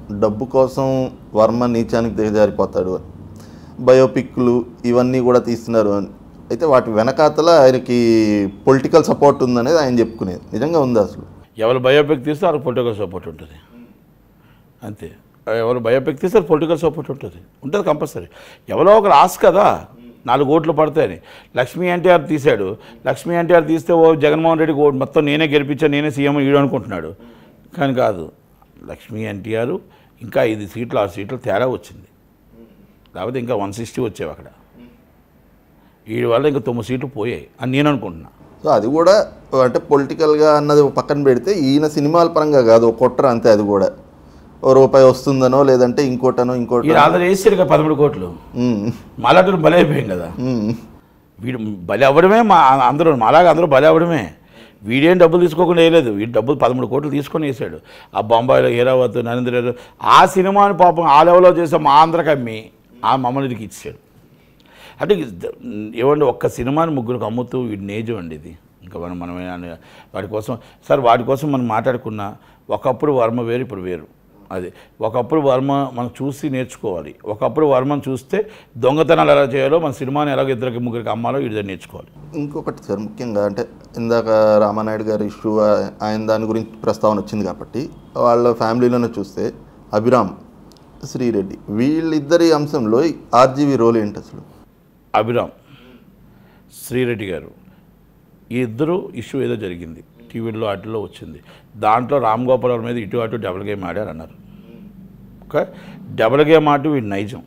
డబ్బు కోసం వర్మ నీచానికి దిగజారిపోతాడు అని బయోపిక్లు ఇవన్నీ కూడా తీస్తున్నారు అని అయితే వాటి వెనకాతల ఆయనకి పొలిటికల్ సపోర్ట్ ఉందనేది ఆయన చెప్పుకునేది నిజంగా ఉంది అసలు ఎవరు బయోపిక్ తీస్తే వాళ్ళకి పొలిటికల్ సపోర్ట్ ఉంటుంది అంతే ఎవరు బయోపిక్ తీస్తే పొలిటికల్ సపోర్ట్ ఉంటుంది ఉంటుంది కంపల్సరీ ఎవరో ఒకరు ఆశ కదా నాలుగు ఓట్లు పడతాయని లక్ష్మీ ఎన్టీఆర్ తీశాడు లక్ష్మీ ఎన్టీఆర్ తీస్తే ఓ జగన్మోహన్ రెడ్డికి ఓటు మొత్తం నేనే గెలిపించాను నేనే సీఎం ఈడు అనుకుంటున్నాడు కానీ కాదు లక్ష్మీ ఎన్టీఆర్ ఇంకా ఐదు సీట్లు ఆరు సీట్లు తేడా వచ్చింది లేకపోతే ఇంకా వన్ సిక్స్టీ వచ్చేవి అక్కడ వీడి వల్ల ఇంకా తొమ్మిది సీట్లు పోయాయి అని నేను అనుకుంటున్నా సో అది కూడా అంటే పొలిటికల్గా అన్నది ఒక పక్కన పెడితే ఈయన సినిమాల పరంగా కాదు ఒక కుట్ర అంతే అది కూడా ఓ రూపాయి వస్తుందనో లేదంటే ఇంకోటనో ఇంకోటి వీడు ఆల్రెడీ వేసాడు కదా పదమూడు కోట్లు మాలాంటి బలి అయిపోయాం కదా వీడు బలి అవ్వడమే మా అందరూ మాలాగా అందరూ బలి అవ్వడమే వీడేం డబ్బులు తీసుకోకుండా వేయలేదు వీడు డబ్బులు పదమూడు కోట్లు తీసుకొని వేసాడు ఆ బొంబాయిలో హీరావత్ నరేంద్ర ఆ సినిమాని పాపం ఆ లెవెల్లో చేసే మా ఆంధ్రకి అమ్మి ఆ మమ్మల్నికి ఇచ్చాడు అంటే ఏమండి ఒక్క సినిమాని ముగ్గురికి అమ్ముతూ వీడి నేజం అండి ఇది ఇంకా మనం మనం ఏమన్నా- వాడి కోసం సార్ వాడి కోసం మనం మాట్లాడుకున్న ఒకప్పుడు వర్మ వేరు ఇప్పుడు వేరు అది ఒకప్పుడు వర్మ మనం చూసి నేర్చుకోవాలి ఒకప్పుడు వర్మను చూస్తే దొంగతనాలు ఎలా చేయాలో మన సినిమాని ఎలాగ ఇద్దరికి ముగ్గురికి అమ్మాలో వీడి దగ్గర నేర్చుకోవాలి ఇంకొకటి సార్ ముఖ్యంగా అంటే ఇందాక రామానాయుడు గారి ఇష్యూ ఆయన దాని గురించి ప్రస్తావన వచ్చింది కాబట్టి వాళ్ళ ఫ్యామిలీలోనే చూస్తే అభిరామ్ శ్రీరెడ్డి వీళ్ళిద్దరి అంశంలో ఆర్జీవి రోల్ ఏంటి అసలు అభిరామ్ శ్రీరెడ్డి గారు ఈ ఇద్దరు ఇష్యూ ఏదో జరిగింది టీవీలో వాటిల్లో వచ్చింది దాంట్లో రామ్ గోపాల్ మీద ఇటు అటు డబుల్ గేమ్ ఆడారు అన్నారు ఓకే డబుల్ గేమ్ ఆట వీడి నైజం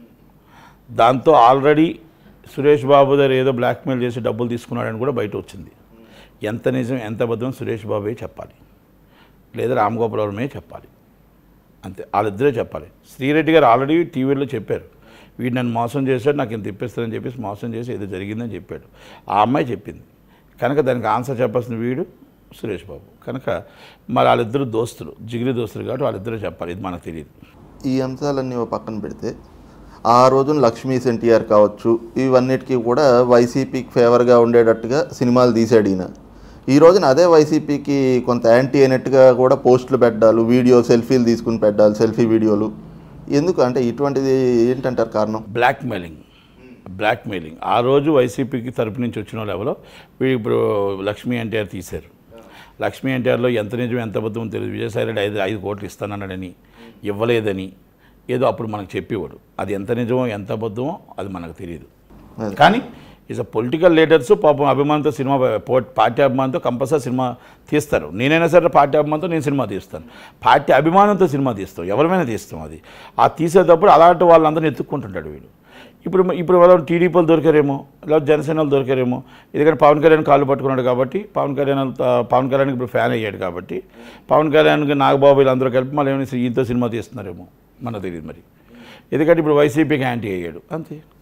దాంతో ఆల్రెడీ సురేష్ బాబు దగ్గర ఏదో బ్లాక్మెయిల్ చేసి డబ్బులు తీసుకున్నాడని కూడా బయట వచ్చింది ఎంత నిజం ఎంత అబద్ధం సురేష్ బాబే చెప్పాలి లేదా రామ్ గోపాల్ వర్మే చెప్పాలి అంతే వాళ్ళిద్దరే చెప్పాలి శ్రీరెడ్డి గారు ఆల్రెడీ టీవీలో చెప్పారు వీడు నన్ను మోసం చేశాడు నాకు ఇంత ఇప్పిస్తానని చెప్పేసి మోసం చేసి ఏదో జరిగిందని చెప్పాడు ఆ అమ్మాయి చెప్పింది కనుక దానికి ఆన్సర్ చెప్పాల్సిన వీడు సురేష్ బాబు కనుక మరి వాళ్ళిద్దరు దోస్తులు జిగిరి దోస్తులు కాబట్టి వాళ్ళిద్దరూ చెప్పాలి ఇది మనకు తెలియదు ఈ అంశాలన్నీ ఓ పక్కన పెడితే ఆ రోజున లక్ష్మీ ఎన్టీఆర్ కావచ్చు ఇవన్నిటికీ కూడా వైసీపీకి ఫేవర్గా ఉండేటట్టుగా సినిమాలు తీశాడు ఈయన ఈ రోజున అదే వైసీపీకి కొంత యాంటీ అయినట్టుగా కూడా పోస్టులు పెట్టాలి వీడియో సెల్ఫీలు తీసుకుని పెట్టాలి సెల్ఫీ వీడియోలు ఎందుకు అంటే ఇటువంటిది ఏంటంటారు కారణం బ్లాక్మెయిలింగ్ బ్లాక్మెయిలింగ్ ఆ రోజు వైసీపీకి తరపు నుంచి వచ్చిన వాళ్ళు ఎవరో వీడు ఇప్పుడు లక్ష్మీ ఎన్టీఆర్ తీశారు లక్ష్మీ ఎన్టీఆర్లో ఎంత నిజం ఎంత అబద్ధం తెలియదు విజయసాయి రెడ్డి ఐదు ఐదు కోట్లు ఇస్తానన్నాడని ఇవ్వలేదని ఏదో అప్పుడు మనకు చెప్పేవాడు అది ఎంత నిజమో ఎంత అబద్ధమో అది మనకు తెలియదు అది. కానీ ఈజ్ అ పొలిటికల్ లీడర్స్ పాపం అభిమానంతో సినిమా పో- పార్టీ అభిమానంతో కంపల్సరీ సినిమా తీస్తారు నేనైనా సరే పార్టీ అభిమానంతో నేను సినిమా తీస్తాను పార్టీ అభిమానంతో సినిమా తీస్తాం ఎవరిమైనా తీస్తాం అది ఆ తీసేటప్పుడు అలాంటి వాళ్ళందరినీ ఎత్తుక్కుంటుంటాడు వీడు ఇప్పుడు ఇప్పుడు వాళ్ళు టీడీపీలు దొరికారేమో లేదా జనసేనలు దొరికారేమో ఎందుకంటే పవన్ కళ్యాణ్ కాళ్ళు పట్టుకున్నాడు కాబట్టి పవన్ కళ్యాణ్ అంత- పవన్ కళ్యాణ్కి ఇప్పుడు ఫ్యాన్ అయ్యాడు కాబట్టి పవన్ కళ్యాణ్కి నాగబాబు వీళ్ళందరూ కలిపి మళ్ళీ ఏమైనా ఈతో సినిమా తీస్తున్నారేమో మనకు తెలియదు మరి ఎందుకంటే ఇప్పుడు వైసీపీకి యాంటీ అయ్యాడు అంతే